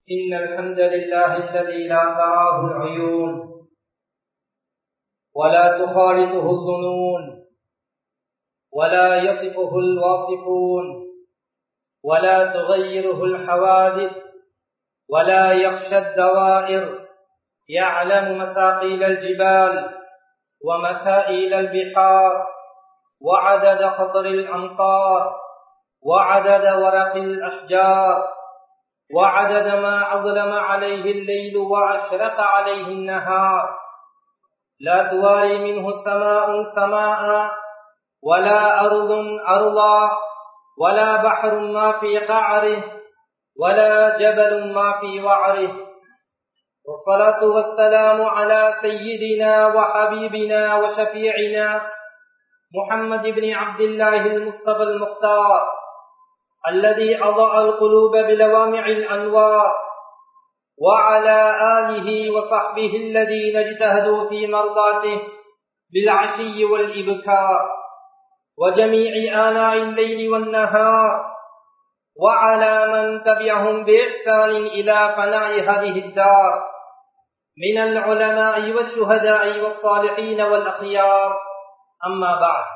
إن الحمد لله الذي لا تراه العيون ولا تخالطه الظنون ولا يصفه الواصفون ولا تغيره الحوادث ولا يخشى الدوائر يعلم مثاقيل الجبال ومسائل البحار وعدد قطر الأمطار وعدد ورق الأشجار وعدد ما أظلم عليه الليل وأشرق عليه النهار لا تواري منه السماء سماء ولا أرض أرضا ولا بحر ما في قعره ولا جبل ما في وعره والصلاة والسلام على سيدنا وحبيبنا وشفيعنا محمد بن عبد الله المصطفى المختار الذي أضاء القلوب بلوامع الأنوار وعلى آله وصحبه الذين اجتهدوا في مرضاته بالعشي والإبكار وجميع آناء الليل والنهار وعلى من تبعهم بإحسان إلى فناء هذه الدار من العلماء والشهداء والصالحين والأخيار أما بعد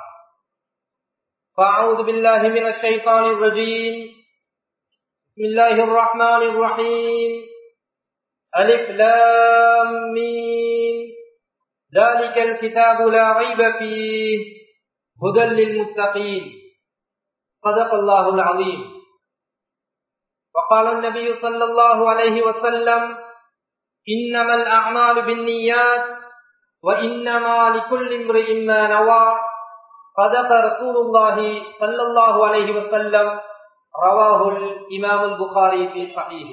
فأعوذ بالله من الشيطان الرجيم بسم الله الرحمن الرحيم ألف لام ميم ذلك الكتاب لا ريب فيه هدى للمتقين صدق الله العظيم وقال النبي صلى الله عليه وسلم إنما الأعمال بالنيات وإنما لكل امرئ ما نوى صدق رسول الله صلى الله عليه وسلم رواه الإمام البخاري في صحيح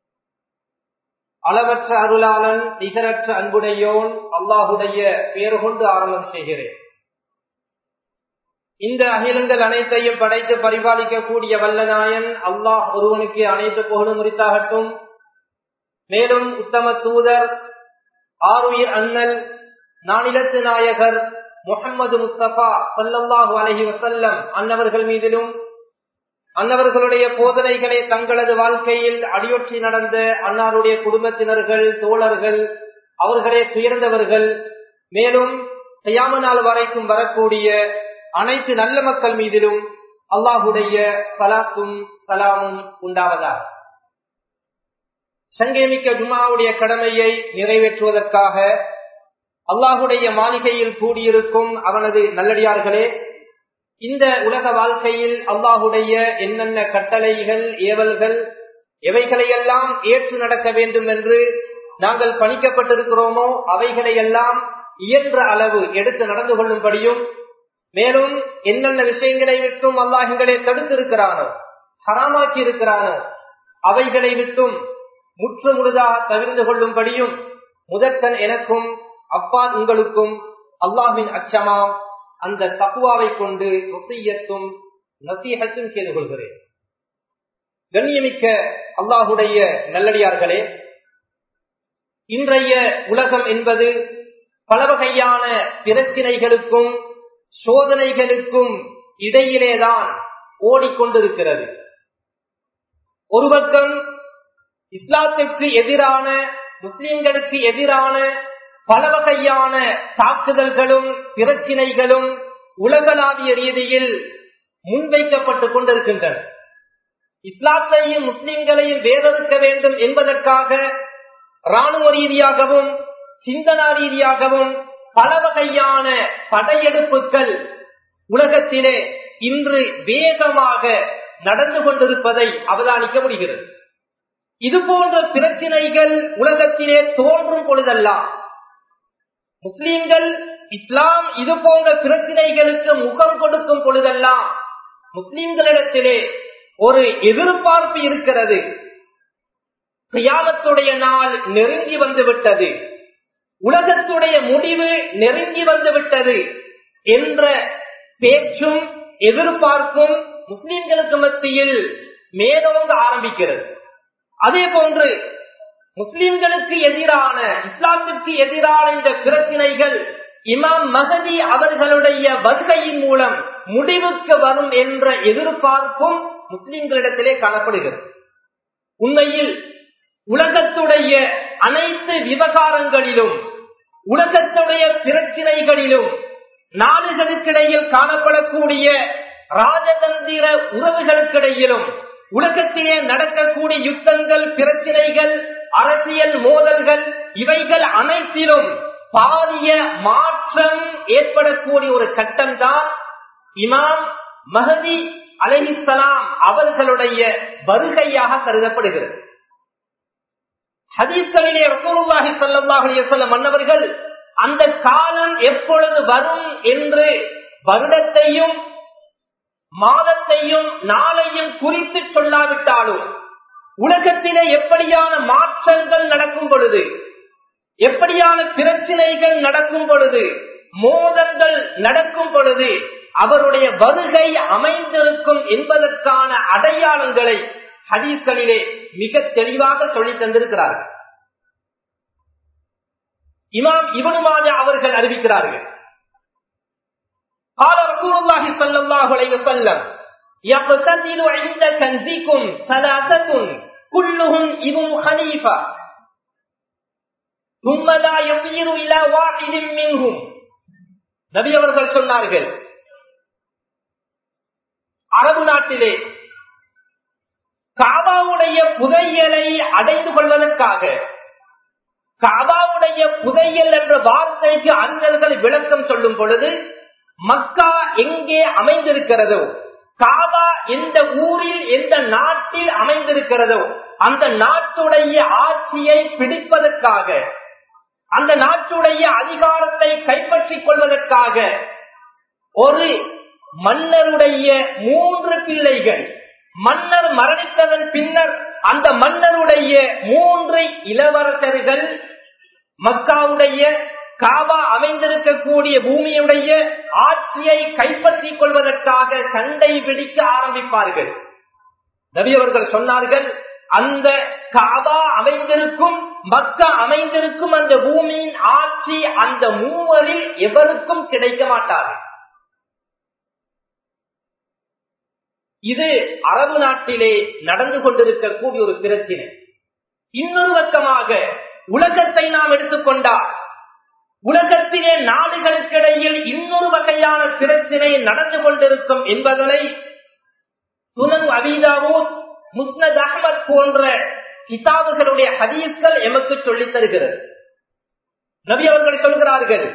அளவற்ற அருளாளன் நிகரற்ற அன்புடையோன் அல்லாஹுடைய பேர் கொண்டு ஆரம்பம் செய்கிறேன் இந்த அகிலங்கள் அனைத்தையும் படைத்து பரிபாலிக்கக்கூடிய வல்லநாயன் அல்லாஹ் ஒருவனுக்கு அனைத்து புகழும் உரித்தாகட்டும் மேலும் உத்தம தூதர் ஆறுயிர் அண்ணல் நானிலத்து நாயகர் முகமது முஸ்தபா சல்லல்லாஹு அலஹி வசல்லம் அன்னவர்கள் மீதிலும் அன்னவர்களுடைய போதனைகளை தங்களது வாழ்க்கையில் அடியொற்றி நடந்த அன்னாருடைய குடும்பத்தினர்கள் தோழர்கள் அவர்களே துயர்ந்தவர்கள் மேலும் செய்யாம நாள் வரைக்கும் வரக்கூடிய அனைத்து நல்ல மக்கள் மீதிலும் அல்லாஹுடைய சலாத்தும் சலாமும் உண்டாவதா சங்கேமிக்க ஜுமாவுடைய கடமையை நிறைவேற்றுவதற்காக அல்லாஹுடைய மாளிகையில் கூடியிருக்கும் அவனது நல்லடியார்களே இந்த உலக வாழ்க்கையில் அல்லாஹுடைய என்னென்ன கட்டளைகள் ஏவல்கள் எவைகளையெல்லாம் ஏற்று நடக்க வேண்டும் என்று நாங்கள் பணிக்கப்பட்டிருக்கிறோமோ அவைகளையெல்லாம் இயன்ற அளவு எடுத்து நடந்து கொள்ளும்படியும் மேலும் என்னென்ன விஷயங்களை விட்டும் அல்லாஹங்களை தடுத்திருக்கிறானோ ஹராமாக்கி இருக்கிறானோ அவைகளை விட்டும் முற்று முழுதாக தவிர்ந்து கொள்ளும்படியும் முதற்கன் எனக்கும் அப்பா உங்களுக்கும் அல்லாஹின் அச்சமாம் அந்த தக்குவாவை கொண்டு ஒசையத்தும் நசீகத்தும் செய்து கொள்கிறேன் கண்ணியமிக்க அல்லாஹுடைய நல்லடியார்களே இன்றைய உலகம் என்பது பல வகையான பிரச்சினைகளுக்கும் சோதனைகளுக்கும் இடையிலேதான் ஓடிக்கொண்டிருக்கிறது ஒரு பக்கம் இஸ்லாத்திற்கு எதிரான முஸ்லிம்களுக்கு எதிரான பல வகையான தாக்குதல்களும் பிரச்சினைகளும் உலகளாவிய ரீதியில் முன்வைக்கப்பட்டுக் கொண்டிருக்கின்றன இஸ்லாத்தையும் முஸ்லிம்களையும் வேறறுக்க வேண்டும் என்பதற்காக ராணுவ ரீதியாகவும் சிந்தனா ரீதியாகவும் பல வகையான படையெடுப்புகள் உலகத்திலே இன்று வேகமாக நடந்து கொண்டிருப்பதை அவதானிக்க முடிகிறது இது போன்ற பிரச்சினைகள் உலகத்திலே தோன்றும் பொழுதெல்லாம் முஸ்லீம்கள் இஸ்லாம் இது போன்ற பிரச்சனைகளுக்கு முகம் கொடுக்கும் பொழுதெல்லாம் முஸ்லீம்களிடத்திலே ஒரு எதிர்பார்ப்பு இருக்கிறது கியாமத்துடைய நாள் நெருங்கி வந்து விட்டது உலகத்துடைய முடிவு நெருங்கி வந்து விட்டது என்ற பேச்சும் எதிர்பார்ப்பும் முஸ்லிம்களுக்கு மத்தியில் மேலோங்க ஆரம்பிக்கிறது அதே போன்று முஸ்லிம்களுக்கு எதிரான இஸ்லாத்திற்கு எதிரான இந்த பிரச்சனைகள் இமாம் மகதி அவர்களுடைய வருகையின் மூலம் முடிவுக்கு வரும் என்ற எதிர்பார்ப்பும் முஸ்லிம்களிடத்திலே காணப்படுகிறது உண்மையில் உலகத்துடைய அனைத்து விவகாரங்களிலும் உலகத்துடைய பிரச்சினைகளிலும் நாடுகளுக்கிடையில் காணப்படக்கூடிய ராஜதந்திர உறவுகளுக்கிடையிலும் உலகத்திலே நடக்கக்கூடிய யுத்தங்கள் பிரச்சினைகள் அரசியல் மோதல்கள் இவைகள் அனைத்திலும் பாரிய மாற்றம் ஏற்படக்கூடிய ஒரு கட்டம் தான் இமாம் மஹதி அலஹிசலாம் அவர்களுடைய வருகையாக கருதப்படுகிறது ஹதீஸ்களிலே ரசூலுல்லாஹி ஸல்லல்லாஹு அலைஹி வஸல்லம் மன்னவர்கள் அந்த காலம் எப்பொழுது வரும் என்று வருடத்தையும் மாதத்தையும் நாளையும் குறித்து சொல்லாவிட்டாலும் உலகத்திலே எப்படியான மாற்றங்கள் நடக்கும் பொழுது எப்படியான பிரச்சனைகள் நடக்கும் பொழுது மோதல்கள் நடக்கும் பொழுது அவருடைய வருகை அமைந்திருக்கும் என்பதற்கான அடையாளங்களை ஹதீஸ்களிலே மிக தெளிவாக சொல்லி தந்திருக்கிறார்கள் இமாம் இவனுமாக அவர்கள் அறிவிக்கிறார்கள் قال رسول الله صلى الله عليه وسلم يقتتل عند كنزكم ثلاثة كلهم ابن خليفة ثم لا يصير إلى واحد منهم நபி அவர்கள் சொன்னார்கள் அரபு நாட்டிலே காபாவுடைய புதையலை அடைந்து கொள்வதற்காக காபாவுடைய புதையல் என்ற வார்த்தைக்கு அறிஞர்கள் விளக்கம் சொல்லும் பொழுது மக்கா எங்கே அமைந்திருக்கிறதோ காபா எந்த ஊரில் எந்த நாட்டில் அமைந்திருக்கிறதோ அந்த நாட்டுடைய ஆட்சியை பிடிப்பதற்காக அந்த நாட்டுடைய அதிகாரத்தை கைப்பற்றிக் கொள்வதற்காக ஒரு மன்னருடைய மூன்று பிள்ளைகள் மன்னர் மரணித்ததன் பின்னர் அந்த மன்னருடைய மூன்று இளவரசர்கள் மக்காவுடைய காபா அமைந்திருக்கக்கூடிய பூமியுடைய ஆட்சியை கைப்பற்றிக் கொள்வதற்காக சண்டை பிடிக்க ஆரம்பிப்பார்கள் நபி அவர்கள் சொன்னார்கள் அந்த காபா அமைந்திருக்கும் மக்கா அமைந்திருக்கும் அந்த பூமியின் ஆட்சி அந்த மூவரில் எவருக்கும் கிடைக்க மாட்டாது இது அரபு நாட்டிலே நடந்து கொண்டிருக்கக்கூடிய ஒரு பிரச்சினை இன்னொரு பக்கமாக உலகத்தை நாம் எடுத்துக்கொண்டால் உலகத்திலே நாடுகளுக்கிடையில் இன்னொரு வகையான பிரச்சினை நடந்து கொண்டிருக்கும் என்பதனை சுனன் அபிதாவூத் முஸ்னத் அஹமத் போன்ற கிதாபுகளுடைய ஹதீஸ்கள் எமக்கு சொல்லித் தருகிறது நபி அவர்கள் சொல்கிறார்கள்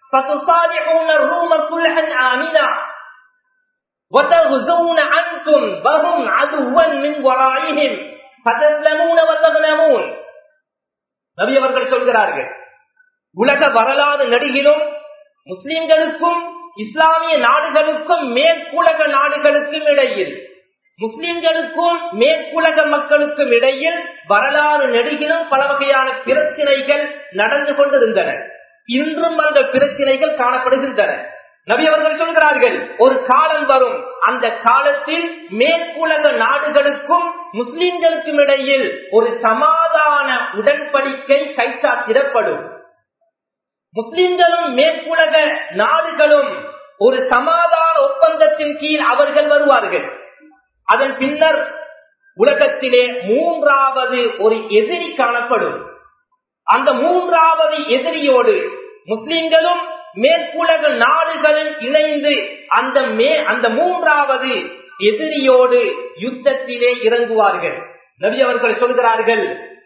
وتغزون عنكم وهم عدوا من ورائهم فتسلمون وتغنمون நபி அவர்கள் சொல்கிறார்கள் உலக வரலாறு நடிகிலும் முஸ்லிம்களுக்கும் இஸ்லாமிய நாடுகளுக்கும் மேற்குலக நாடுகளுக்கும் இடையில் முஸ்லிம்களுக்கும் மேற்குலக மக்களுக்கும் இடையில் வரலாறு நெடுகிலும் பல வகையான பிரச்சனைகள் நடந்து கொண்டிருந்தன இன்றும் அந்த பிரச்சனைகள் காணப்படுகின்றன நபி அவர்கள் சொல்கிறார்கள் ஒரு காலம் வரும் அந்த காலத்தில் மேற்குலக நாடுகளுக்கும் முஸ்லிம்களுக்கும் இடையில் ஒரு சமாதான உடன்படிக்கை கைச்சாத்திடப்படும் முஸ்லிம்களும் மேற்குலக நாடுகளும் ஒரு சமாதான ஒப்பந்தத்தின் கீழ் அவர்கள் வருவார்கள் அதன் பின்னர் உலகத்திலே மூன்றாவது ஒரு எதிரி காணப்படும் அந்த மூன்றாவது எதிரியோடு முஸ்லிம்களும் மேற்குலக நாடுகளும் இணைந்து அந்த மே அந்த மூன்றாவது எதிரியோடு யுத்தத்திலே இறங்குவார்கள் நபி அவர்கள் சொல்கிறார்கள்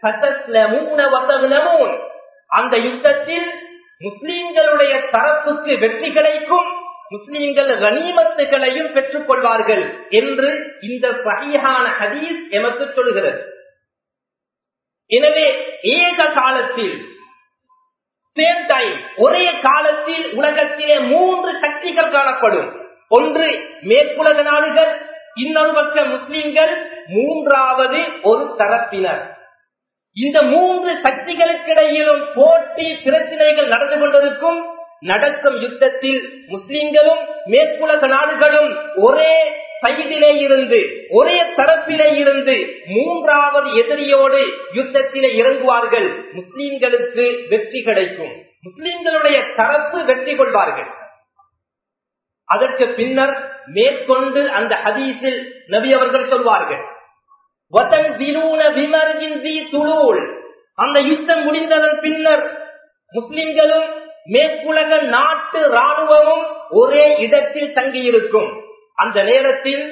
அந்த யுத்தத்தில் முஸ்லிம்களுடைய தரப்புக்கு வெற்றி கிடைக்கும் முஸ்லிம்கள் கனிமத்துகளையும் பெற்றுக் கொள்வார்கள் என்று இந்த சகியான ஹதீஸ் எமக்கு சொல்கிறது எனவே ஏக காலத்தில் சேம் டைம் ஒரே காலத்தில் உலகத்திலே மூன்று சக்திகள் காணப்படும் ஒன்று மேற்குலக நாடுகள் இன்னொரு பக்க முஸ்லிம்கள் மூன்றாவது ஒரு தரப்பினர் இந்த மூன்று சக்திகளுக்கிடையிலும் போட்டி பிரச்சனைகள் நடந்து கொண்டிருக்கும் நடக்கும் யுத்தத்தில் முஸ்லிம்களும் மேற்குலக நாடுகளும் ஒரே சைடிலே இருந்து ஒரே தரப்பிலே இருந்து மூன்றாவது எதிரியோடு யுத்தத்திலே இறங்குவார்கள் முஸ்லிம்களுக்கு வெற்றி கிடைக்கும் முஸ்லிம்களுடைய தரப்பு வெற்றி கொள்வார்கள் அதற்கு பின்னர் மேற்கொண்டு அந்த ஹதீஸில் நபி அவர்கள் சொல்வார்கள் அந்த யுத்தம் முடிந்ததன் பின்னர் முஸ்லிம்களும் மேற்குலக நாட்டு ராணுவமும் ஒரே இடத்தில் தங்கியிருக்கும் அந்த நேரத்தில்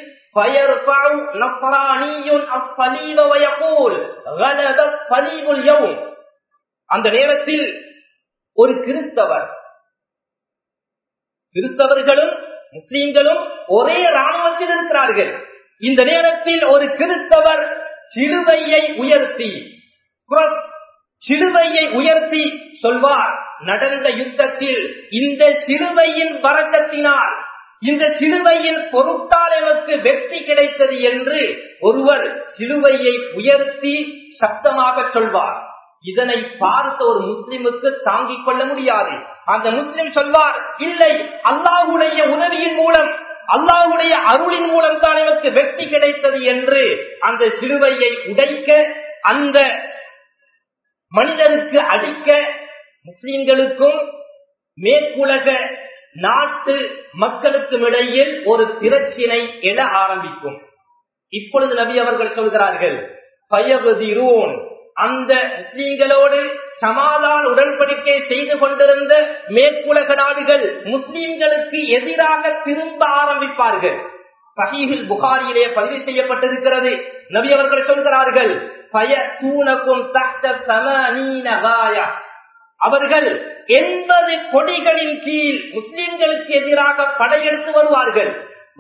அந்த நேரத்தில் ஒரு கிறிஸ்தவர் கிறிஸ்தவர்களும் முஸ்லீம்களும் ஒரே ராணுவத்தில் இருக்கிறார்கள் இந்த நேரத்தில் ஒரு கிறிஸ்தவர் சிலுவையை உயர்த்தி சிலுவையை உயர்த்தி சொல்வார் நடந்த யுத்தத்தில் இந்த சிலுவையின் வரக்கத்தினால் இந்த சிலுவையின் பொருட்டால் எனக்கு வெற்றி கிடைத்தது என்று ஒருவர் சிலுவையை உயர்த்தி சப்தமாக சொல்வார் இதனை பார்த்த ஒரு முஸ்லிமுக்கு தாங்கிக் கொள்ள முடியாது அந்த முஸ்லிம் சொல்வார் இல்லை அல்லாஹுடைய உதவியின் மூலம் அல்லாஹுடைய அருளின் மூலம் தான் எனக்கு வெற்றி கிடைத்தது என்று அந்த சிலுவையை உடைக்க அந்த மனிதனுக்கு அடிக்க முஸ்லிம்களுக்கும் மேற்குலக நாட்டு மக்களுக்கும் இடையில் ஒரு பிரச்சினை எழ ஆரம்பிக்கும் இப்பொழுது நபி அவர்கள் சொல்கிறார்கள் பயவதிரோன் அந்த முஸ்லீம்களோடு சமாதான உடன்படிக்கை செய்து கொண்டிருந்த மேற்குலக நாடுகள் முஸ்லீம்களுக்கு எதிராக திரும்ப ஆரம்பிப்பார்கள் சஹீஹில் புகாரியிலே பதிவு செய்யப்பட்டிருக்கிறது நபி அவர்கள் சொல்கிறார்கள் பய தூணக்கும் தஷ்ட சமநீனகாயா அவர்கள் எண்பது கொடிகளின் கீழ் முஸ்லிம்களுக்கு எதிராக படையெடுத்து வருவார்கள்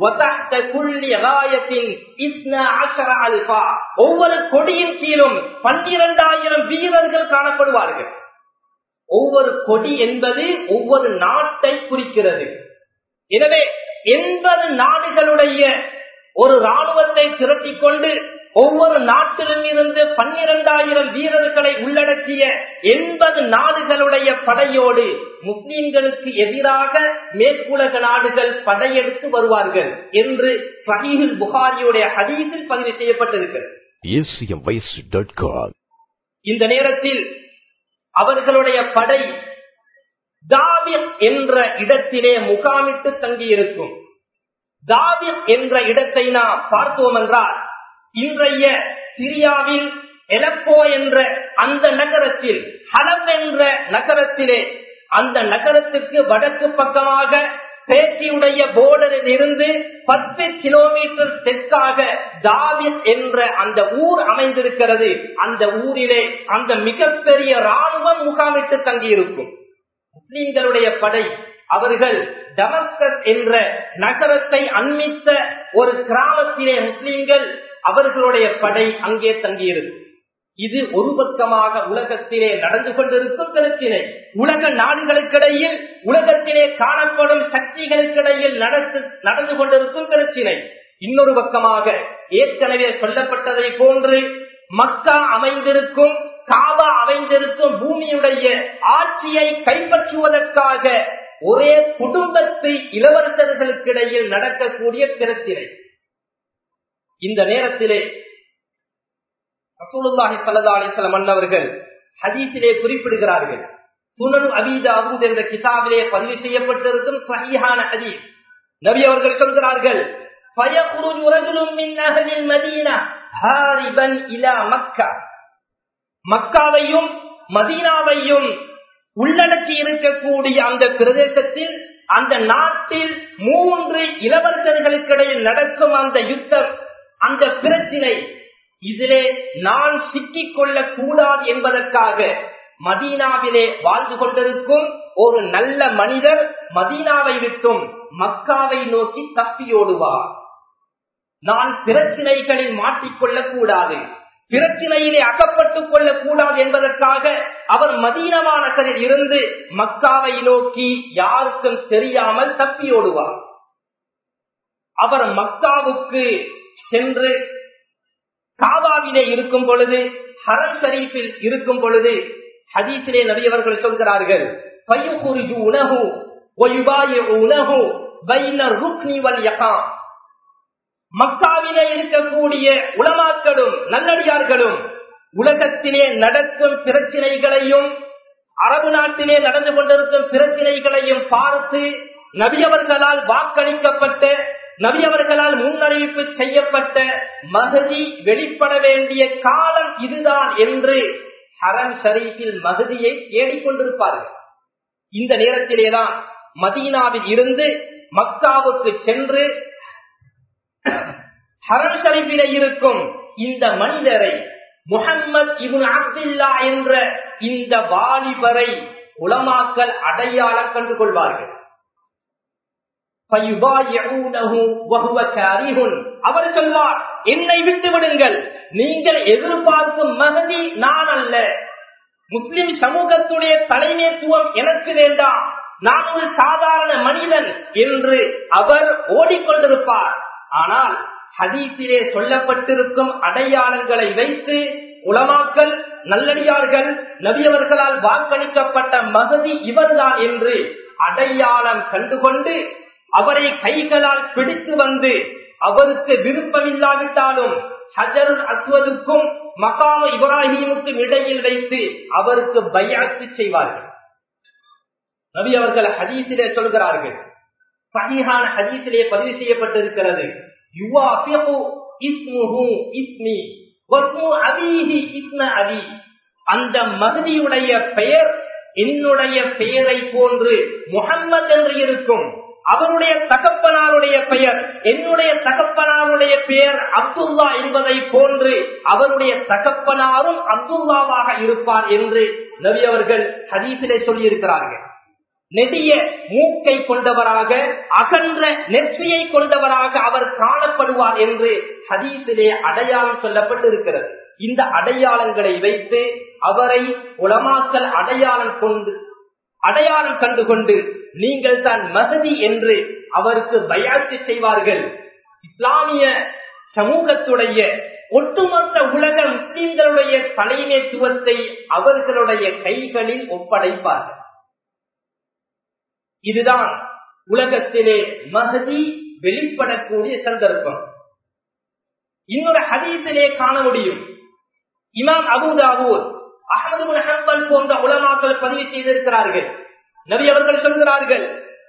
ஒவ்வொரு கொடியின் கீழும் பன்னிரண்டாயிரம் வீரர்கள் காணப்படுவார்கள் ஒவ்வொரு கொடி என்பது ஒவ்வொரு நாட்டை குறிக்கிறது எனவே எண்பது நாடுகளுடைய ஒரு ராணுவத்தை திரட்டிக் கொண்டு ஒவ்வொரு நாட்டிலும் இருந்து பன்னிரண்டாயிரம் வீரர்களை உள்ளடக்கிய எண்பது நாடுகளுடைய படையோடு முஸ்லிம்களுக்கு எதிராக மேற்குலக நாடுகள் படையெடுத்து வருவார்கள் என்று சஹீஹுல் புகாரியுடைய ஹதீஸில் பதிவு செய்யப்பட்டிருக்கிறது இந்த நேரத்தில் அவர்களுடைய படை தாவித் என்ற இடத்திலே முகாமிட்டு தங்கியிருக்கும் தாவித் என்ற இடத்தை நாம் பார்த்தோம் என்றால் இன்றைய சிரியாவில் எலப்போ என்ற அந்த நகரத்தில் ஹலம் என்ற நகரத்திலே அந்த நகரத்திற்கு வடக்கு பக்கமாக பேச்சியுடைய போர்டரில் இருந்து பத்து கிலோமீட்டர் தெற்காக தாவித் என்ற அந்த ஊர் அமைந்திருக்கிறது அந்த ஊரிலே அந்த மிகப்பெரிய ராணுவம் முகாமிட்டு தங்கியிருக்கும் முஸ்லிம்களுடைய படை அவர்கள் டமஸ்கஸ் என்ற நகரத்தை அண்மித்த ஒரு கிராமத்திலே முஸ்லிம்கள் அவர்களுடைய படை அங்கே தங்கியிருக்கும் இது ஒரு பக்கமாக உலகத்திலே நடந்து கொண்டிருக்கும் பிரச்சினை உலக நாடுகளுக்கிடையில் உலகத்திலே காணப்படும் சக்திகளுக்கிடையில் நடந்து நடந்து கொண்டிருக்கும் பிரச்சினை இன்னொரு பக்கமாக ஏற்கனவே சொல்லப்பட்டதை போன்று மக்கா அமைந்திருக்கும் காபா அமைந்திருக்கும் பூமியுடைய ஆட்சியை கைப்பற்றுவதற்காக ஒரே குடும்பத்தை இளவரசர்களுக்கிடையில் நடக்கக்கூடிய பிரச்சினை இந்த நேரத்திலே ரசூலுல்லாஹி ஸல்லல்லாஹு அலைஹி வஸல்லம் அன்னவர்கள் ஹதீஸிலே குறிப்பிடுகிறார்கள் சுனனு அபீதா அபூத் என்ற கிதாபிலே பதிவு செய்யப்பட்டிருக்கும் சஹீஹான ஹதீஸ் நபி அவர்கள் சொல்கிறார்கள் فيخرج رجل من أهل المدينة هاربا إلى مكة மக்காவையும் மதீனாவையும் உள்ளடக்கி இருக்கக்கூடிய அந்த பிரதேசத்தில் அந்த நாட்டில் மூன்று இளவரசர்களுக்கிடையில் நடக்கும் அந்த யுத்தம் அந்த பிரச்சினை இதிலே நான் சிக்கிக் கொள்ளக் கூடாது என்பதற்காக மதீனாவிலே வாழ்ந்து கொண்டிருக்கும் ஒரு நல்ல மனிதர் மதீனாவை விட்டும் மக்காவை நோக்கி தப்பியோடுவார் நான் பிரச்சினைகளில் மாட்டிக்கொள்ளக் கூடாது பிரச்சினையிலே அகப்பட்டுக் கொள்ளக் கூடாது என்பதற்காக அவர் மதீனமா நகரில் இருந்து மக்காவை நோக்கி யாருக்கும் தெரியாமல் தப்பியோடுவார் அவர் மக்காவுக்கு சென்று காவாவிலே இருக்கும் பொழுது ஹரம் ஷரீஃபில் இருக்கும் பொழுது ஹதீஸிலே நபியவர்கள் சொல்கிறார்கள் உணவு உணவு மக்காவிலே இருக்கக்கூடிய உலமாக்களும் நல்லடியார்களும் உலகத்திலே நடக்கும் பிரச்சினைகளையும் அரபு நாட்டிலே நடந்து கொண்டிருக்கும் பிரச்சினைகளையும் பார்த்து நபியவர்களால் வாக்களிக்கப்பட்ட நபியவர்களால் முன்னறிவிப்பு செய்யப்பட்ட மகதி வெளிப்பட வேண்டிய காலம் இதுதான் என்று ஹரம் ஷரீஃபில் மகதியை தேடிக்கொண்டிருப்பார்கள் இந்த நேரத்திலேதான் மதீனாவில் இருந்து மக்காவுக்கு சென்று ஹரம் ஷரீஃபிலே இருக்கும் இந்த மனிதரை முகம்மது இபுன் அப்துல்லா என்ற இந்த வாலிபரை உலமாக்கல் அடையாளம் கண்டு கொள்வார்கள் அவர் சொல்வார் என்னை விட்டு விடுங்கள் நீங்கள் எதிர்பார்க்கும் மகதி நான் அல்ல முஸ்லிம் சமூகத்துடைய தலைமைத்துவம் எனக்கு வேண்டாம் நான் ஒரு சாதாரண மனிதன் என்று அவர் ஓடிக்கொண்டிருப்பார் ஆனால் ஹதீஸிலே சொல்லப்பட்டிருக்கும் அடையாளங்களை வைத்து உலமாக்கல் நல்லடியார்கள் நபியவர்களால் வாக்களிக்கப்பட்ட மகதி இவர்தான் என்று அடையாளம் கண்டுகொண்டு அவரை கைகளால் பிடித்து வந்து அவருக்கு விருப்பமில்லாவிட்டாலும் ஹஜருல் அஸ்வதுக்கும் மகாம இப்ராஹிமுக்கும் இடையில் வைத்து அவருக்கு பையாத்து செய்வார்கள் நபி அவர்கள் ஹதீஸிலே சொல்கிறார்கள் சகிஹான ஹதீஸிலே பதிவு செய்யப்பட்டிருக்கிறது அந்த மகதியுடைய பெயர் என்னுடைய பெயரை போன்று முகம்மது என்று இருக்கும் அவருடைய தகப்பனாருடைய பெயர் என்னுடைய தகப்பனாருடைய பெயர் அப்துல்லா என்பதை போன்று அவருடைய தகப்பனாரும் அப்துல்லாவாக இருப்பார் என்று நபி அவர்கள் ஹதீசிலே சொல்லியிருக்கிறார்கள் நெடிய மூக்கை கொண்டவராக அகன்ற நெற்றியை கொண்டவராக அவர் காணப்படுவார் என்று ஹதீசிலே அடையாளம் சொல்லப்பட்டிருக்கிறது இந்த அடையாளங்களை வைத்து அவரை உலமாக்கல் அடையாளம் கொண்டு அடையாளம் கண்டுகொண்டு நீங்கள் தான் மகதி என்று அவருக்கு பயாத்து செய்வார்கள் இஸ்லாமிய சமூகத்துடைய ஒட்டுமொத்த உலக முஸ்லிம்களுடைய தலைமைத்துவத்தை அவர்களுடைய கைகளில் ஒப்படைப்பார்கள் இதுதான் உலகத்திலே மகதி வெளிப்படக்கூடிய சந்தர்ப்பம் இன்னொரு ஹதீசிலே காண முடியும் இமாம் அபுதாவூர் அகமது ஹம்பல் போன்ற உலமாக்கள் பதிவு செய்திருக்கிறார்கள் நபி அவர்கள் சொல்கிறார்கள்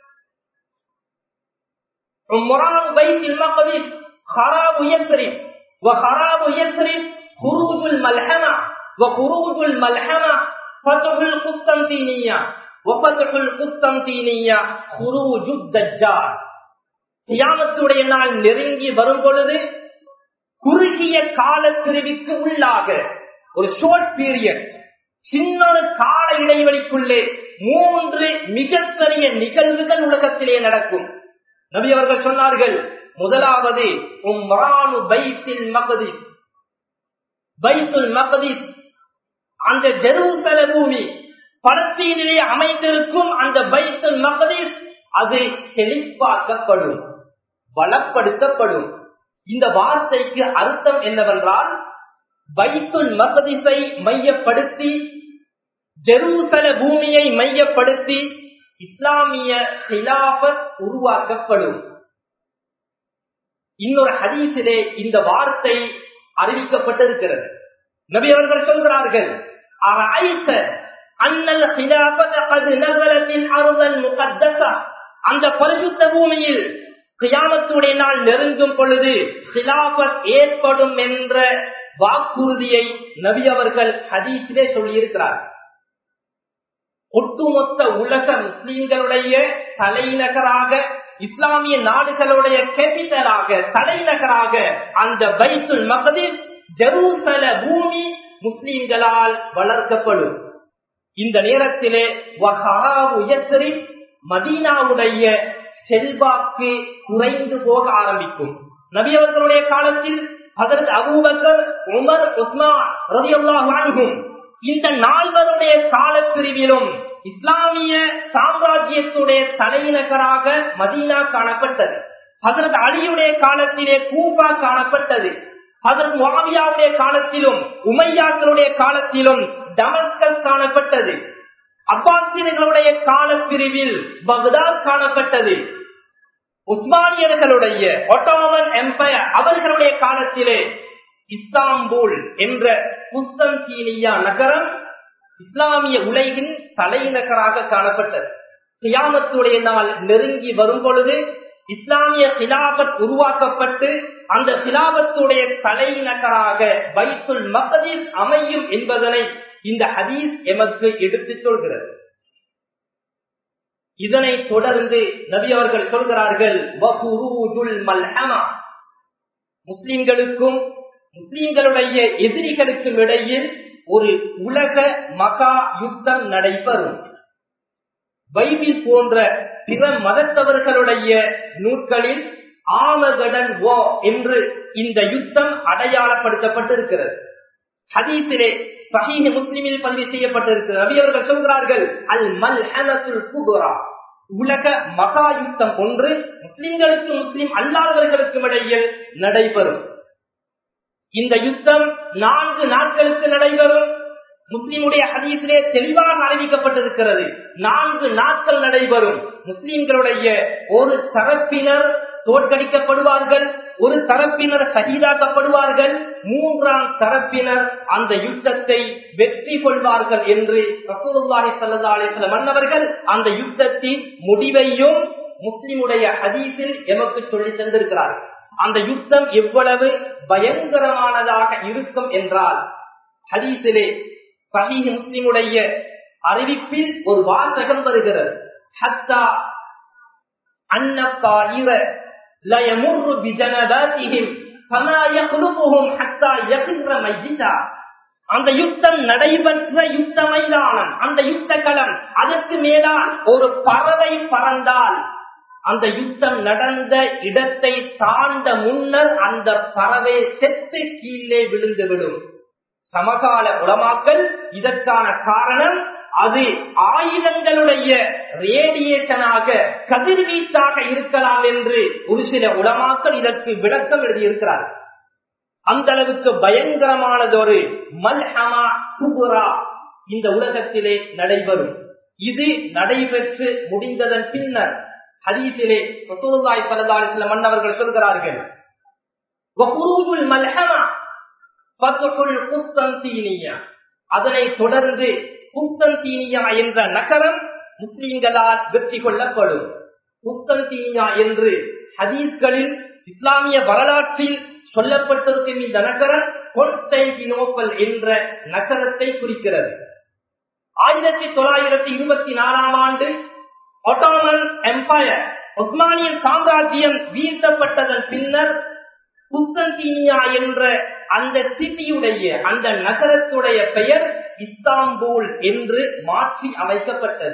بيت المقدس خراب يثرب وخراب يثرب خروج الملحمة وخروج الملحمة فتح القسطنطينية وفتح القسطنطينية خروج الدجال கியாமத்துடைய நாள் நெருங்கி வரும் பொழுது குறுகிய காலப்பிரிவுக்கு உள்ளாக ஒரு ஷோர்ட் பீரியட் சின்ன கால இடைவெளிக்குள்ளே மூன்று மிகப்பெரிய நிகழ்வுகள் உலகத்திலே நடக்கும் நபி அவர்கள் சொன்னார்கள் முதலாவது உம்ரானு பைத்தில் மகதி பைத்துல் மகதி அந்த ஜெருசல பூமி பலஸ்தீனிலே அமைந்திருக்கும் அந்த பைத்துல் மகதி அது செழிப்பாக்கப்படும் பலப்படுத்தப்படும் இந்த வார்த்தைக்கு அர்த்தம் என்னவென்றால் பைத்துல் மகதிசை மையப்படுத்தி ஜெருசல பூமியை மையப்படுத்தி இஸ்லாமிய ஹிலாபத் உருவாக்கப்படும் இன்னொரு ஹதீசிலே இந்த வார்த்தை அறிவிக்கப்பட்டிருக்கிறது நபி அவர்கள் சொல்கிறார்கள் அண்ணல் அந்த பரிசுத்த பூமியில் கியாமத்துடைய நாள் நெருங்கும் பொழுது ஹிலாபத் ஏற்படும் என்ற வாக்குறுதியை நபி அவர்கள் ஹதீஸிலே சொல்லியிருக்கிறார்கள் ஒட்டுமொத்த உலக முஸ்லிம்களுடைய தலைநகராக இஸ்லாமிய நாடுகளுடைய கேபிட்டலாக தலைநகராக அந்த பைத்துல் மகதில் ஜெருசல பூமி முஸ்லிம்களால் வளர்க்கப்படும் இந்த நேரத்திலே உயர்த்தரி மதீனாவுடைய செல்வாக்கு குறைந்து போக ஆரம்பிக்கும் நபி அவர்களுடைய காலத்தில் அதற்கு அபூபக்கர் உமர் உஸ்மான் ரதியுல்லாஹும் இந்த நால்வருடைய காலப்பிரிவிலும் இஸ்லாமிய சாம்ராஜ்யத்துடைய தலைநகராக மதீனா காணப்பட்டது அதற்கு அலியுடைய காலத்திலே கூபா காணப்பட்டது அதற்கு மாவியாவுடைய காலத்திலும் உமையாக்களுடைய காலத்திலும் டமஸ்கஸ் காணப்பட்டது அப்பாசியர்களுடைய காலப்பிரிவில் பக்தாத் காணப்பட்டது உஸ்மானியர்களுடைய ஒட்டோமன் எம்பயர் அவர்களுடைய காலத்திலே இஸ்தாம்பூல் என்ற குஸ்தன்சீனியா நகரம் இஸ்லாமிய உலகின் தலைநகராக காணப்பட்டது சியாமத்துடைய நாள் நெருங்கி வரும் பொழுது இஸ்லாமிய சிலாபத் உருவாக்கப்பட்டு அந்த சிலாபத்துடைய தலைநகராக பைத்துல் மகதீஸ் அமையும் என்பதனை இந்த ஹதீஸ் எமக்கு எடுத்து சொல்கிறது இதனை தொடர்ந்து நபி அவர்கள் சொல்கிறார்கள் முஸ்லிம்களுக்கும் முஸ்லிம்களுடைய எதிரிகளுக்கும் இடையில் ஒரு உலக மகா யுத்தம் நடைபெறும் பைபிள் போன்ற பிற மதத்தவர்களுடைய நூட்களில் ஆமகடன் ஓ என்று இந்த யுத்தம் அடையாளப்படுத்தப்பட்டிருக்கிறது ஹதீஸிலே சஹீஹ் முஸ்லிமில் பதிவு செய்யப்பட்டிருக்கிறது நபி அவர்கள் சொல்கிறார்கள் அல் மல் குபுரா உலக மகா யுத்தம் ஒன்று முஸ்லிம்களுக்கு முஸ்லிம் அல்லாதவர்களுக்கும் இடையில் நடைபெறும் இந்த யுத்தம் நான்கு நாட்களுக்கு நடைபெறும் முஸ்லிமுடைய ஹதீஸிலே தெளிவாக அறிவிக்கப்பட்டிருக்கிறது நான்கு நாட்கள் நடைபெறும் முஸ்லிம்களுடைய ஒரு தரப்பினர் தோற்கடிக்கப்படுவார்கள் ஒரு தரப்பினர் சகிதாக்கப்படுவார்கள் மூன்றாம் தரப்பினர் அந்த யுத்தத்தை வெற்றி கொள்வார்கள் என்று ரசூலுல்லாஹி ஸல்லல்லாஹு அலைஹி வஸல்லம் மன்னவர்கள் அந்த யுத்தத்தின் முடிவையும் முஸ்லிமுடைய ஹதீஸில் எமக்கு சொல்லி தந்திருக்கிறார்கள் அந்த யுத்தம் எவ்வளவு பயங்கரமானதாக இருக்கும் என்றால் ஹதீஸிலே சஹீஹ் முஸ்லிமுடைய அறிவிப்பில் ஒரு வாசகம் வருகிறது ஹத்தா அன்னப்பாயிர லயமுர்ரு பிஜனதாதிஹிம் ஃபமா யக்லுபுஹும் ஹத்தா யக்ர மய்யிதா அந்த யுத்தம் நடைபெற்ற யுத்த மைதானம் அந்த யுத்த களம் அதற்கு மேலால் ஒரு பறவை பறந்தால் அந்த யுத்தம் நடந்த இடத்தை தாண்ட முன்னர் அந்த பறவை செத்து கீழே விழுந்துவிடும் சமகால உலமாக்கல் இதற்கான காரணம் அது ஆயுதங்களுடைய ரேடியேஷனாக கதிர்வீச்சாக இருக்கலாம் என்று ஒரு சில உலமாக்கள் இதற்கு விளக்கம் எழுதியிருக்கிறார்கள் அந்த அளவுக்கு பயங்கரமானதொரு மல்ஹமா குபுரா இந்த உலகத்திலே நடைபெறும் இது நடைபெற்று முடிந்ததன் பின்னர் ஹதீஸிலே ரசூலுல்லாஹி ஸல்லல்லாஹு அலைஹி வஸல்லம் மன்னவர்கள் சொல்கிறார்கள் வகுரூஜுல் மல்ஹமா ஃபத்ஹுல் குஸ்தன்தீனியா அதனை தொடர்ந்து குஸ்தன்தீனியா என்ற நகரம் முஸ்லிம்களால் வெற்றி கொள்ளப்படும் குஸ்தன்தீனியா என்று ஹதீஸ்களில் இஸ்லாமிய வரலாற்றில் சொல்லப்பட்டிருக்கும் இந்த நகரம் கொன்ஸ்டைன்டினோப்பல் என்ற நகரத்தை குறிக்கிறது ஆயிரத்தி தொள்ளாயிரத்தி இருபத்தி நாலாம் ஆண்டு ஒட்டோமன் எம்பயர் ஒஸ்மானிய சாம்ராஜ்யம் வீழ்த்தப்பட்டதன் பின்னர் குஸ்தன்தீனியா என்ற அந்த சிட்டியுடைய அந்த நகரத்துடைய பெயர் இஸ்தாம்பூல் என்று மாற்றி அமைக்கப்பட்டது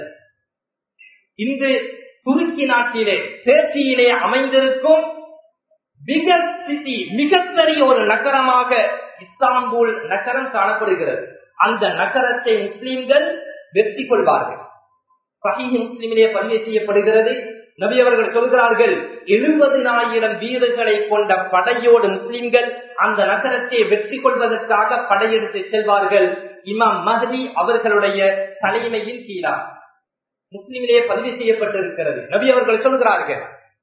இன்று துருக்கி நாட்டிலே சேர்ச்சியிலே அமைந்திருக்கும் மிக சிட்டி மிகப்பெரிய ஒரு நகரமாக இஸ்தாம்பூல் நகரம் காணப்படுகிறது அந்த நகரத்தை முஸ்லிம்கள் வெற்றி கொள்வார்கள் சஹீஹ் முஸ்லிமிலே பதிவு செய்யப்படுகிறது நபி அவர்கள் சொல்கிறார்கள் எழுபதினாயிரம் வீரர்களை கொண்ட படையோடு முஸ்லிம்கள் அந்த நகரத்தை வெற்றி கொள்வதற்காக படையெடுத்து செல்வார்கள் இமாம் மஹதி அவர்களுடைய தலைமையின் கீழா முஸ்லிமிலே பதிவு செய்யப்பட்டிருக்கிறது நபி அவர்கள் சொல்கிறார்கள்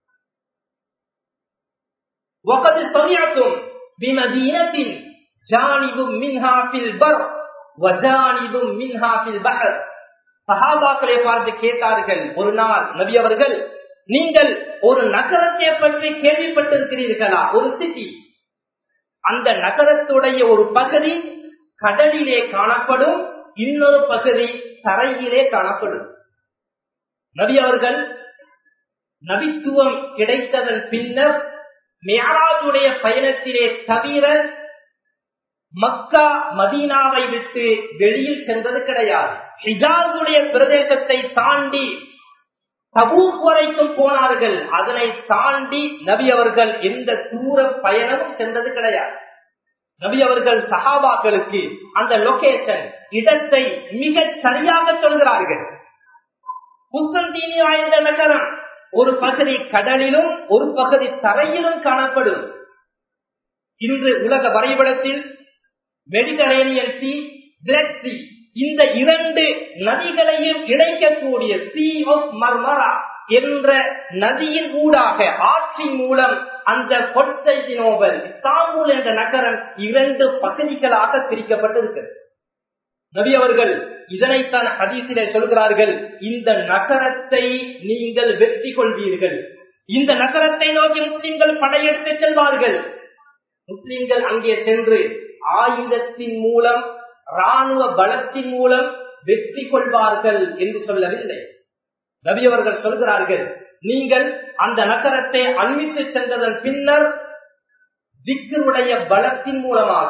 وقد سمعتم بمدينة جانب منها في البر وجانب منها في البحر சஹாபாக்களை பார்த்து கேட்டார்கள் ஒரு நாள் நபி அவர்கள் நீங்கள் ஒரு நகரத்தை பற்றி கேள்விப்பட்டிருக்கிறீர்களா ஒரு சிட்டி அந்த நகரத்துடைய ஒரு பகுதி கடலிலே காணப்படும் இன்னொரு பகுதி தரையிலே காணப்படும் நபி அவர்கள் நபித்துவம் கிடைத்ததன் பின்னர் மியாராஜுடைய பயணத்திலே தவிர மக்கா மதீனாவை விட்டு வெளியில் சென்றது கிடையாது ஹிஜாஸுடைய பிரதேசத்தை தாண்டி தபூக் வரைக்கும் போனார்கள் அதனை தாண்டி நபி அவர்கள் எந்த தூர பயணமும் சென்றது கிடையாது நபி அவர்கள் சஹாபாக்களுக்கு அந்த லொகேஷன் இடத்தை மிக சரியாக சொல்கிறார்கள் குஸ்தந்தீனியா என்ற நகரம் ஒரு பகுதி கடலிலும் ஒரு பகுதி தரையிலும் காணப்படும் இன்று உலக வரைபடத்தில் மெடிட்டரேனியன் சி பிளட் சி இந்த இரண்டு நதிகளையும் இணைக்கக்கூடிய சி ஆஃப் மர்மரா என்ற நதியின் ஊடாக ஆற்றின் மூலம் அந்த கொட்டைனோபல் இஸ்தாம்பூல் என்ற நகரம் இரண்டு பகுதிகளாக பிரிக்கப்பட்டிருக்கிறது நபி அவர்கள் இதனைத்தான் ஹதீசிலே சொல்கிறார்கள் இந்த நகரத்தை நீங்கள் வெற்றி கொள்வீர்கள் இந்த நகரத்தை நோக்கி முஸ்லிம்கள் படையெடுத்து செல்வார்கள் முஸ்லிம்கள் அங்கே சென்று ஆயுதத்தின் மூலம் ராணுவ பலத்தின் மூலம் வெற்றி கொள்வார்கள் என்று சொல்லவில்லை நபி அவர்கள் சொல்கிறார்கள் நீங்கள் அந்த நகரத்தை அண்மித்து சென்றதன் பின்னர் திக்கருடைய பலத்தின் மூலமாக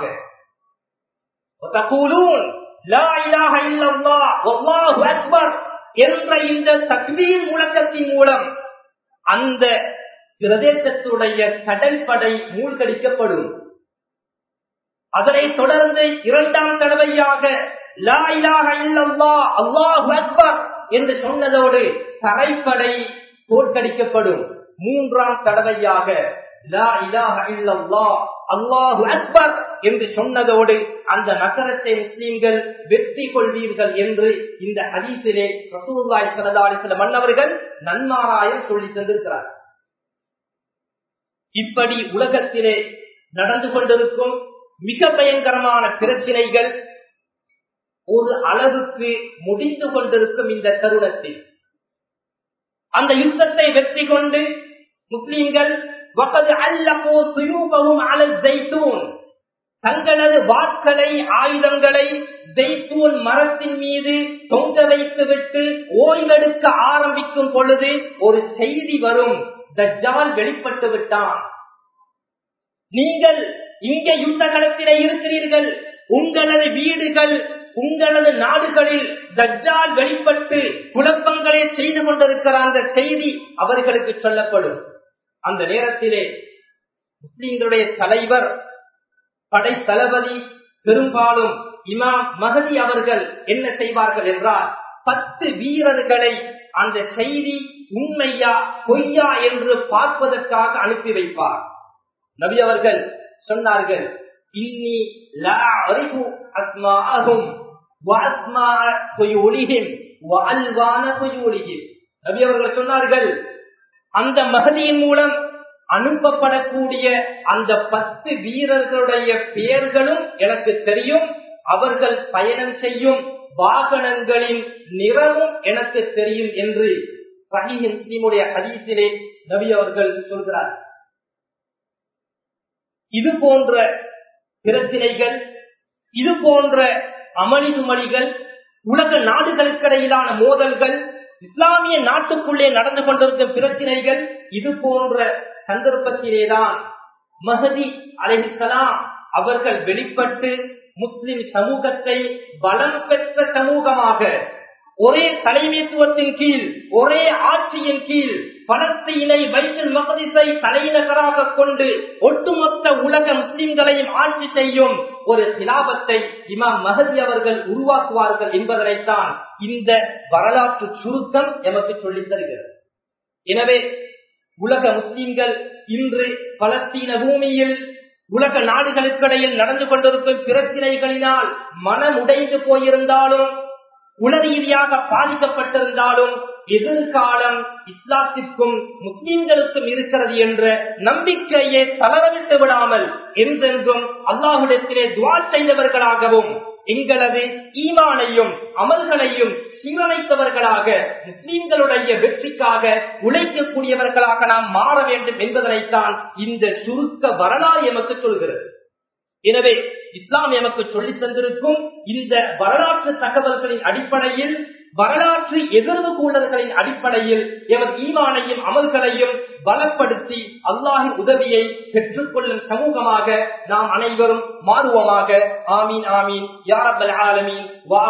என்ற இந்த தக்வீர் முழக்கத்தின் மூலம் அந்த பிரதேசத்துடைய கடற்படை மூழ்கடிக்கப்படும் அதனைத் தொடர்ந்து இரண்டாம் தடவையாக லா இலாஹ இல்லல்லா அல்லாஹு அக்பர் என்று சொன்னதோடு தரைப்படை தோற்கடிக்கப்படும் மூன்றாம் தடவையாக லா இலாஹ இல்லல்லா அல்லாஹு அக்பர் என்று சொன்னதோடு அந்த நகரத்தை முஸ்லீம்கள் வெற்றி கொள்வீர்கள் என்று இந்த ஹதீசிலே ரசூல்லாய் சலதாடி சில மன்னவர்கள் நன்மாராயம் சொல்லி தந்திருக்கிறார் இப்படி உலகத்திலே நடந்து கொண்டிருக்கும் மிக பயங்கரமான பிரச்சனைகள் ஒரு அளவுக்கு முடிந்து கொண்டிருக்கும் இந்த தருணத்தில் அந்த யுத்தத்தை வெற்றி கொண்டு முஸ்லீம்கள் தங்களது வாட்களை ஆயுதங்களை ஜெய்தூன் மரத்தின் மீது தொங்க வைத்துவிட்டு ஓய்வெடுக்க ஆரம்பிக்கும் பொழுது ஒரு செய்தி வரும் தஜ்ஜால் வெளிப்பட்டு விட்டான் நீங்கள் இங்க யுத்த களத்திலே இருக்கிறீர்கள் உங்களது வீடுகள் உங்களது நாடுகளில் தஜ்ஜால் வெளிப்பட்டு குழப்பங்களை செய்து கொண்டிருக்கிற அந்த செய்தி அவர்களுக்கு சொல்லப்படும் அந்த நேரத்திலே முஸ்லிம்களுடைய தலைவர் படை தளபதி பெரும்பாலும் இமாம் மகதி அவர்கள் என்ன செய்வார்கள் என்றால் பத்து வீரர்களை அந்த செய்தி உண்மையா பொய்யா என்று பார்ப்பதற்காக அனுப்பி வைப்பார் நபி அவர்கள் சொன்னார்கள் இன்னி லா அறிவு அஸ்மாஅஹும் வஅஸ்மாஅ குயூலிஹிம் வஅல்வான குயூலிஹிம் நபி அவர்கள் சொன்னார்கள் அந்த மகதியின் மூலம் அனுப்பப்படக்கூடிய அந்த பத்து வீரர்களுடைய பெயர்களும் எனக்கு தெரியும் அவர்கள் பயணம் செய்யும் வாகனங்களின் நிறமும் எனக்கு தெரியும் என்று முஸ்லீமுடைய ஹதீசிலே நபி அவர்கள் சொல்கிறார் இது போன்ற பிரச்சனைகள் இது போன்ற அமளிதுமளிகள் உலக நாடுகளுக்கிடையிலான மோதல்கள் இஸ்லாமிய நாட்டுக்குள்ளே நடந்து கொண்டிருக்கும் பிரச்சனைகள் இது போன்ற சந்தர்ப்பத்திலேதான் மஹதி அலைஹிசலாம் அவர்கள் வெளிப்பட்டு முஸ்லிம் சமூகத்தை பலம் பெற்ற சமூகமாக ஒரே தலைமைத்துவத்தின் கீழ் ஒரே ஆட்சியின் கீழ் பலஸ்தீனை வைத்தில் மகதிசை தலைநகராக கொண்டு ஒட்டுமொத்த உலக முஸ்லிம்களையும் ஆட்சி செய்யும் ஒரு சிலாபத்தை இமாம் மகதி அவர்கள் உருவாக்குவார்கள் என்பதனைத்தான் இந்த வரலாற்று சுருக்கம் எமக்கு சொல்லித் தருகிறது எனவே உலக முஸ்லிம்கள் இன்று பலஸ்தீன பூமியில் உலக நாடுகளுக்கிடையில் நடந்து கொண்டிருக்கும் பிரச்சனைகளினால் மனம் உடைந்து போயிருந்தாலும் உல ரீதியாக பாதிக்கப்பட்டிருந்தாலும் எதிர்காலம் இஸ்லாத்திற்கும் முஸ்லிம்களுக்கும் இருக்கிறது என்ற நம்பிக்கையை தளரவிட்டு விடாமல் என்றென்றும் அல்லாஹுடத்திலே துவா செய்தவர்களாகவும் எங்களது ஈமானையும் அமல்களையும் சீரமைத்தவர்களாக முஸ்லிம்களுடைய வெற்றிக்காக உழைக்கக்கூடியவர்களாக நாம் மாற வேண்டும் என்பதனைத்தான் இந்த சுருக்க வரலாறு எமக்கு சொல்கிறது எனவே இஸ்லாம் எமக்கு சொல்லித் தந்திருக்கும் இந்த வரலாற்று தகவல்களின் அடிப்படையில் வரலாற்று எதிர்வு கூடல்களின் அடிப்படையில் எமது ஈமானையும் அமல்களையும் பலப்படுத்தி அல்லாஹின் உதவியை பெற்றுக்கொள்ளும் சமூகமாக நாம் அனைவரும் மாறுவோமாக ஆமீன் ஆமீன் யாரபல் ஆலமீன்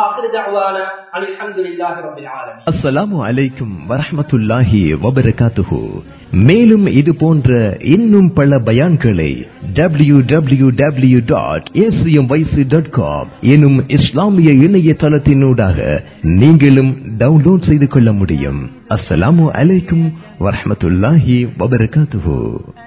அஸ்ஸலாமு அலைக்கும் வரஹமத்துல்லாஹி வபரகாத்துஹு மேலும் இது போன்ற இன்னும் பல பயான்களை W W W dot ACM YC dot com எனும் இஸ்லாமிய இணையதளத்தினூடாக நீங்களும் டவுன்லோட் செய்து கொள்ள முடியும் அஸ்ஸலாமு அலைக்கும் வரஹமத்துல்லாஹி வபரகாத்துஹு